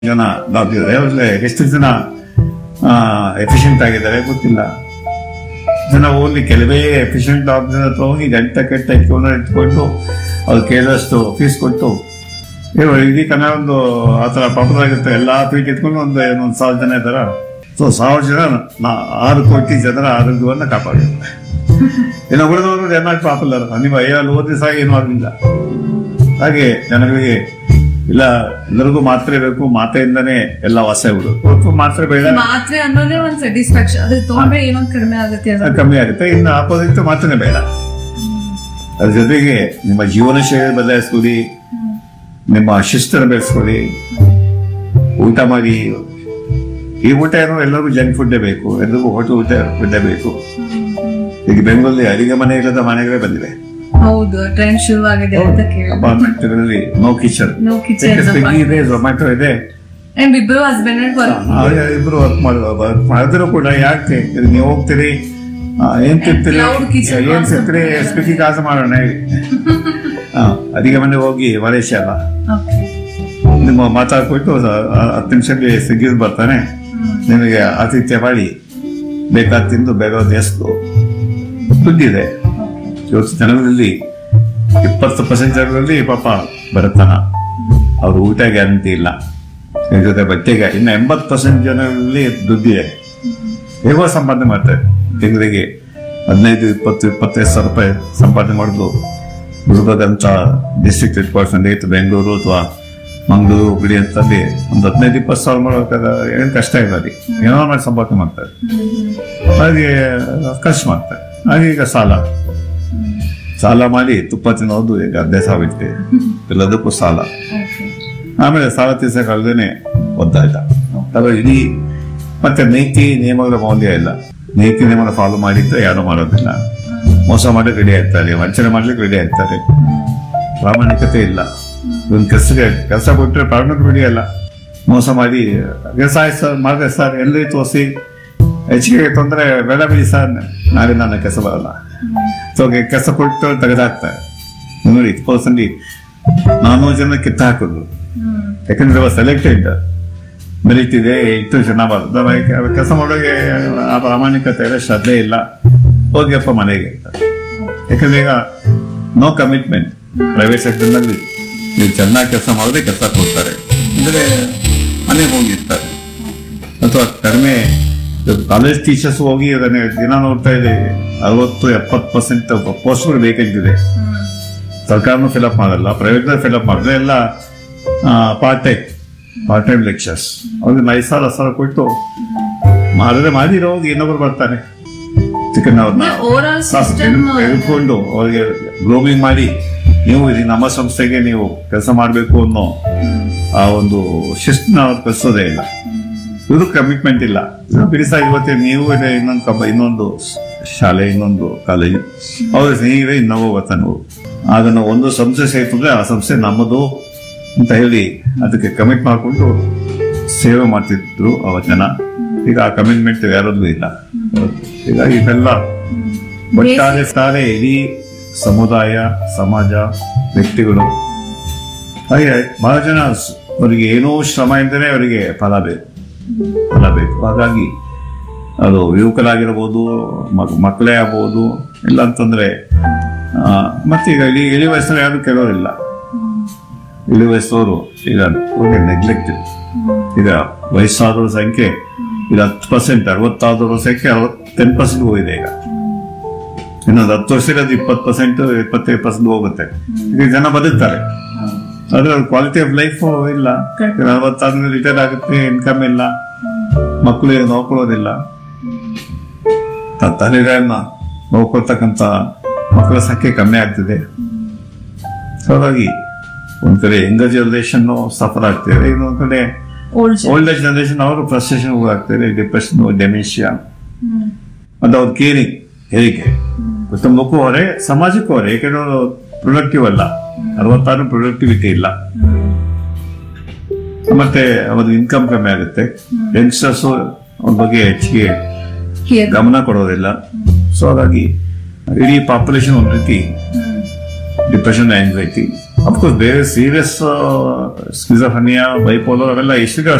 ಜನ ಡಾಕ್ಟರ್ ಇದ್ದಾರೆ ಅವ್ರಲ್ಲಿ ಎಷ್ಟು ಜನ ಎಫಿಷಿಯಂಟ್ ಆಗಿದ್ದಾರೆ ಗೊತ್ತಿಲ್ಲ ಜನ ಓನ್ಲಿ ಕೆಲವೇ ಎಫಿಷಿಯಂಟ್ ಡಾಕ್ಟರ್ ಹತ್ರ ಹೋಗಿ ಗಂಟೆ ಕೆಟ್ಟ ಇಟ್ಕೊಂಡು ಇಟ್ಕೊಂಡು ಅವ್ರು ಕೇಳಿದಷ್ಟು ಫೀಸ್ ಕೊಟ್ಟು ಇವರು ಇಡೀ ಕನ್ನಡ ಒಂದು ಆ ಥರ ಪಾಪುಲರ್ ಆಗಿರುತ್ತೆ ಎಲ್ಲ ಫೀಟ್ ಇಟ್ಕೊಂಡು ಒಂದು ಏನೊಂದು ಸಾವಿರ ಜನ ಇದ್ದಾರ ಸೊ ಸಾವಿರ ಜನ ನಾ- ಆರು ಕೋಟಿ ಜನರ ಆರೋಗ್ಯವನ್ನು ಕಾಪಾಡಿದ್ದಾರೆ ಇನ್ನು ಉಳಿದವರು ಏನಾಗಿ ಪಾಪುಲರ್ ನೀವು ಐವಲ್ಲಿ ಓದಿ ಸಹ ಏನೂ ಆಗಲಿಲ್ಲ ಹಾಗೆ ಜನಗಳಿಗೆ ಇಲ್ಲ ಎಲ್ಲರಿಗೂ ಮಾತ್ರೆ ಬೇಕು ಮಾತ್ರೆಯಿಂದನೇ ಎಲ್ಲ ವಾಸ ಬಿಡು ಹೊತ್ತು ಮಾತ್ರೆ ಬೇಡ ಮಾತ್ರೆ ಅನ್ನೋದೇ ಒಂದ್ ಸ್ಯಾಟಿಸ್ಫ್ಯಾಕ್ಷನ್ ಅದು ತಗೊಂಡ್ರೆ ಏನೋ ಕಡಿಮೆ ಆಗುತ್ತೆ ಅನ್ನೋದು ಕಮ್ಮಿ ಆಗುತ್ತೆ ಇನ್ನು ಆಪೋಸಿಟ್ ಮಾತ್ರನೇ ಬೇಡ ಅದ್ರ ಜೊತೆಗೆ ನಿಮ್ಮ ಜೀವನ ಶೈಲಿ ಬದಲಾಯಿಸ್ಕೊಳ್ಳಿ ನಿಮ್ಮ ಶಿಸ್ತನ್ನು ಬೆಳೆಸ್ಕೊಳ್ಳಿ ಊಟ ಮಾಡಿ ಈ ಊಟ ಏನೋ ಎಲ್ಲರಿಗೂ ಜಂಕ್ ಫುಡ್ಡೇ ಬೇಕು ಎಲ್ಲರಿಗೂ ಹೋಟೆಲ್ ಊಟ ಫುಡ್ಡೇ ಬೇಕು ಈಗ ಬೆಂಗಳೂರಲ್ಲಿ ಅಡಿಗೆ ಮನೆ ಇಲ್ಲದ ಮನೆಗಳೇ ಬಂದಿವೆ ಹೌದು ಟ್ರೆಂಡ್ ಶುರು ಆಗಿದೆ ಅಂತ ಕೇಳಿ ಅಪಾರ್ಟ್ಮೆಂಟ್ಗಳಲ್ಲಿ no kitchen no kitchen Swiggy ಇದೆ ಝೊಮ್ಯಾಟೊ ಇದೆ ಅಂಡ್ ಇಬ್ರು ಹಸ್ಬೆಂಡ್ ಅಂಡ್ ವರ್ಕ್ ಅವ್ರು ಇಬ್ರು ವರ್ಕ್ ಮಾಡುವ ವರ್ಕ್ ಮಾಡಿದ್ರು ಕೂಡ ಯಾಕೆ ಇದು ನೀವು ಹೋಗ್ತೀರಿ ಆ, ಏನ್ ತಿಂತೀರಿ Cloud kitchen ಏನ್ concept ತಿಂತೀರಿ ಇದೆ. ಸ್ಪಿಕ್ಕಿ ಕಾಸು ಮಾಡೋಣ ಹೇಳಿ ಆ, ಅಡಿಗೆ ಮನೆ ಹೋಗಿ ಮಲೇಷ್ಯಾ ಅಲ್ಲ ನಿಮ್ಮ ಮಾತಾಡ್ಬಿಟ್ಟು ಆ, ಹತ್ತು ನಿಮಿಷದಲ್ಲಿ ಸ್ವಿಗ್ಗಿ ಬರ್ತಾನೆ ನಿಮಗೆ ಆತಿಥ್ಯ ಮಾಡಿ ಬೇಕಾದ ತಿಂದು ಬೇಕಾದ ಎಷ್ಟು ದುಡ್ಡಿದೆ ಇವತ್ತು ಜನರಲ್ಲಿ ಇಪ್ಪತ್ತು ಪರ್ಸೆಂಟ್ ಜನರಲ್ಲಿ ಪಾಪ ಬರುತ್ತಾನ ಅವ್ರ ಊಟ ಗ್ಯಾರಂಟಿ ಇಲ್ಲ ಇದ್ರ ಜೊತೆ ಬಟ್ಟೆಗೆ ಇನ್ನು ಎಂಬತ್ತು ಪರ್ಸೆಂಟ್ ಜನರಲ್ಲಿ ದುಡ್ಡಿದೆ ಹೇಗೋ ಸಂಪಾದನೆ ಮಾಡ್ತಾರೆ ತಿಂಗಳಿಗೆ ಹದಿನೈದು ಇಪ್ಪತ್ತು ಇಪ್ಪತ್ತೈದು ಸಾವಿರ ರೂಪಾಯಿ ಸಂಪಾದನೆ ಮಾಡೋದು ದುರ್ಗದಂತ ಡಿಸ್ಟ್ರಿಕ್ಟ್ ಹೆಡ್ ಕ್ವಾರ್ಟರ್ಸ್ ನಲ್ಲಿ ಇತ್ತು ಬೆಂಗಳೂರು ಅಥವಾ ಮಂಗಳೂರು ಹುಬ್ಳಿ ಅಂತಲ್ಲಿ ಒಂದು ಹದಿನೈದು ಇಪ್ಪತ್ತು ಸಾವಿರ ಮಾಡೋಕ್ಕಾಗ ಏನು ಕಷ್ಟ ಇಲ್ಲ ಅಲ್ಲಿ ಏನೋ ಮಾಡಿ ಸಂಪಾದನೆ ಮಾಡ್ತಾರೆ ಹಾಗೆ ಖರ್ಚು ಮಾಡ್ತಾರೆ ಹಾಗೆ ಈಗ ಸಾಲ ಸಾಲ ಮಾಡಿ ತುಪ್ಪ ತಿನ್ನೋದು ಈಗ ಅಭ್ಯಾಸ ಆಗುತ್ತೆ ಎಲ್ಲದಕ್ಕೂ ಸಾಲ ಆಮೇಲೆ ಸಾಲ ತೀರ್ಸಕ್ಕಾಗದೇನೆ ಒದ್ದಾಟ ಅದ್ರ ಇಡೀ ಮತ್ತೆ ನೀತಿ ನಿಯಮಗಳ ಮೌಲ್ಯ ಇಲ್ಲ ನೀತಿ ನಿಯಮನ ಫಾಲೋ ಮಾಡಿದ್ರೆ ಯಾರು ಮಾಡೋದಿಲ್ಲ ಮೋಸ ಮಾಡಲಿಕ್ಕೆ ರೆಡಿ ಆಗ್ತಾರೆ ವಂಚನೆ ಮಾಡ್ಲಿಕ್ಕೆ ರೆಡಿ ಆಗ್ತಾರೆ ಪ್ರಾಮಾಣಿಕತೆ ಇಲ್ಲ ಒಂದು ಕೆಲಸಕ್ಕೆ ಕೆಲಸ ಕೊಟ್ಟರೆ ಪ್ರಾಮಾಣಿಕ ರೆಡಿ ಅಲ್ಲ ಮೋಸ ಮಾಡಿ ಕೆಲಸ ಆಯ್ತು ಸರ್ ಮಾಡಿದೆ ಸರ್ ಎಲ್ಲಿ ತೋರಿಸಿ ಹೆಚ್ಚಿಗೆ ತೊಂದರೆ ಬೇಡ ಬಿಡಿ ಸರ್ ನಾಳೆ ನನ್ನ ಕೆಲಸ ಬರಲ್ಲ ಸೊ ಕೆಲಸ ಕೊಟ್ಟು ತೆಗೆದಾಕ್ತಾರೆ ನೋಡಿ ಇಪ್ಪತ್ತು ನಾನ್ನೂರು ಜನ ಕಿತ್ತ ಹಾಕೋದು ಯಾಕಂದ್ರೆ ಸೆಲೆಕ್ಟೆಡ್ ಮೆರಿಟ್ ಇದೆ ಇಷ್ಟು ಜನ ಬರ್ತದೆ ಕೆಲಸ ಮಾಡೋಕೆ ಆ ಪ್ರಾಮಾಣಿಕತೆ ಇಲ್ಲ ಶ್ರದ್ಧೆ ಇಲ್ಲ ಹೋಗಿಯಪ್ಪ ಮನೆಗೆ ಅಂತ. ಯಾಕಂದ್ರೆ ಈಗ ನೋ ಕಮಿಟ್ಮೆಂಟ್ ಪ್ರೈವೇಟ್ ಸೆಕ್ಟರ್ನಲ್ಲಿ ನೀವು ಚೆನ್ನಾಗಿ ಕೆಲಸ ಮಾಡಿದ್ರೆ ಕೆಲಸ ಕೊಡ್ತಾರೆ ಅಂದ್ರೆ ಮನೆಗೆ ಹೋಗಿರ್ತಾರೆ ಅಥವಾ ಕಡಿಮೆ ಕಾಲೇಜ್ ಟೀಚರ್ಸ್ ಹೋಗಿ ಅದನ್ನ ದಿನ ನೋಡ್ತಾ ಇದೆ ಅರವತ್ತು ಎಪ್ಪತ್ತು ಪರ್ಸೆಂಟ್ ಪೋಸ್ಟ್ಗಳು ಬೇಕಾಗಿದೆ ಸರ್ಕಾರನೂ ಫಿಲಪ್ ಮಾಡಲ್ಲ ಪ್ರೈವೇಟ್ ಫಿಲಪ್ ಮಾಡಿದ್ರೆ ಎಲ್ಲ part time part time lecturers ಅವ್ರಿಗೆ ಐದು ಸಾವಿರ ಹತ್ತು ಸಾವಿರ ಕೊಟ್ಟು ಮಾಡಿದ್ರೆ ಮಾಡಿರೋ ಹೋಗಿ ಇನ್ನೊಬ್ರು ಬರ್ತಾನೆ ಚಿಕನ್ ಅವ್ರನ್ನ ಓವರ್ ಆಲ್ ಸಿಸ್ಟಮ್ ತೆಗೆದುಕೊಂಡು ಅವ್ರಿಗೆ ಗ್ರೋಮಿಂಗ್ ಮಾಡಿ ನೀವು ಇದು ನಮ್ಮ ಸಂಸ್ಥೆಗೆ ನೀವು ಕೆಲಸ ಮಾಡಬೇಕು ಅನ್ನೋ ಆ ಒಂದು ಶಿಸ್ತನ್ನ ಅವ್ರು ಕಲಿಸೋದೇ ಇಲ್ಲ ಇವರು ಕಮಿಟ್ಮೆಂಟ್ ಇಲ್ಲ ಬಿಡಿಸ ಇವತ್ತೇ ನೀವು ಇದೆ ಇನ್ನೊಂದು ಕಬ್ಬ ಇನ್ನೊಂದು ಶಾಲೆ ಇನ್ನೊಂದು ಕಾಲೇಜು ಅವ್ರ ನೀವೇ ಇನ್ನೊಬ್ಬ ಬರ್ತಾನೆ ಹೋಗು. ಅದನ್ನು ಒಂದು ಸಂಸ್ಥೆ ಸೇರ್ತಂದ್ರೆ ಆ ಸಂಸ್ಥೆ ನಮ್ಮದು ಅಂತ ಹೇಳಿ ಅದಕ್ಕೆ ಕಮಿಟ್ ಮಾಡಿಕೊಂಡು ಸೇವೆ ಮಾಡ್ತಿದ್ರು ಅವ ಜನ ಈಗ ಆ ಕಮಿಟ್ಮೆಂಟ್ ಯಾರಲ್ಲೂ ಇಲ್ಲ ಈಗ ಇದೆಲ್ಲ ಒಟ್ಟಾರೆ ತಾರೆ ಇಡೀ ಸಮುದಾಯ ಸಮಾಜ ವ್ಯಕ್ತಿಗಳು ಹಾಗೆ ಬಹಳ ಜನ ಸ್- ಅವರಿಗೆ ಏನೋ ಶ್ರಮ ಇದ್ದರೆ ಅವರಿಗೆ ಫಲ ಬೇಕು ಫಲ ಬೇಕು ಹಾಗಾಗಿ ಅದು ಯುವಕರಾಗಿರ್ಬೋದು ಮಕ್- ಮಕ್ಕಳೇ ಆಗ್ಬೋದು ಇಲ್ಲ ಅಂತಂದ್ರೆ ಆ, ಮತ್ತೆ ಈಗ ಇಳಿ ಇಳಿ ವಯಸ್ಸಲ್ಲಿ ಯಾರು ಕೆಲವರಿಲ್ಲ ಇಳಿ ವಯಸ್ಸವರು ಈಗ ನೆಗ್ಲೆಕ್ಟೆಡ್ ಈಗ ವಯಸ್ಸಾದವ್ರ ಸಂಖ್ಯೆ ಈಗ ಹತ್ತು ಪರ್ಸೆಂಟ್ ಅರವತ್ತಾದವ್ರ ಸಂಖ್ಯೆ ಅರವತ್ ಟೆನ್ ಪರ್ಸೆಂಟ್ ಹೋಗಿದೆ ಈಗ ಇನ್ನೊಂದು ಹತ್ತು ವರ್ಷಕ್ಕೆ ಅದು ಇಪ್ಪತ್ತು ಪರ್ಸೆಂಟ್ ಇಪ್ಪತ್ತೈದು ಪರ್ಸೆಂಟ್ ಹೋಗುತ್ತೆ ಈಗ ಜನ ಬದುಕ್ತಾರೆ ಆದ್ರೆ ಕ್ವಾಲಿಟಿ ಆಫ್ ಲೈಫ್ ಇಲ್ಲ ಅರವತ್ತಾದ್ಮೇಲೆ ರಿಟೈರ್ ಆಗುತ್ತೆ ಇನ್ಕಮ್ ಇಲ್ಲ ಮಕ್ಕಳು ಏನು ನೋಡ್ಕೊಳ್ಳೋದಿಲ್ಲ ತ- ತಂದೆಗಳನ್ನ ನೋಡ್ಕೊಳ್ತಕ್ಕಂಥ ಮಕ್ಕಳ ಸಂಖ್ಯೆ ಕಮ್ಮಿ ಆಗ್ತಿದೆ ಸೊ ಹಾಗಾಗಿ ಒಂದ್ ಕಡೆ ಯಂಗರ್ ಜನರೇಷನ್ ಸಫರ್ ಆಗ್ತಿದೆ ಇನ್ನೊಂದ್ ಕಡೆ ಓಲ್ಡ್ ಓಲ್ಡ್ ಏಜ್ ಜನರೇಷನ್ ಅವರು ಫ್ರಸ್ಟ್ರೇಷನ್ ಹೋಗ್ತಾರೆ ಡಿಪ್ರೆಷನ್ ಡೆಮೆನ್ಷಿಯಾ ಮತ್ತು ಅವ್ರ ಕೇರಿಂಗ್ ಹೇಗೆ ಕುಟುಂಬಕ್ಕೂ ಹೊರೆ ಸಮಾಜಕ್ಕೂ ಹೊರೆ ಯಾಕಂದ್ರೆ ಅವರು ಪ್ರೊಡಕ್ಟಿವ್ ಅಲ್ಲ ಅರವತ್ತಾರು ಪ್ರೊಡಕ್ಟಿವಿಟಿ ಇಲ್ಲ ಮತ್ತೆ ಅವ್ರ ಇನ್ಕಮ್ ಕಮ್ಮಿ ಆಗುತ್ತೆ ಯಂಗ್ಸ್ಟರ್ಸ್ ಅವ್ರ ಬಗ್ಗೆ ಹೆಚ್ಚಿಗೆ ಗಮನ ಕೊಡೋದಿಲ್ಲ ಸೊ ಹಾಗಾಗಿ ಇಡೀ ಪಾಪ್ಯುಲೇಷನ್ ಒಂದ್ ರೀತಿ ಡಿಪ್ರೆಷನ್ ಆಂಗ್ಸೈಟಿ ಅಫ್ಕೋರ್ಸ್ ಬೇರೆ ಸೀರಿಯಸ್ ಸ್ಕಿಜೋಫ್ರನಿಯಾ ಬೈಪೋಲೋ ಅವೆಲ್ಲ ಎಷ್ಟಿದೆ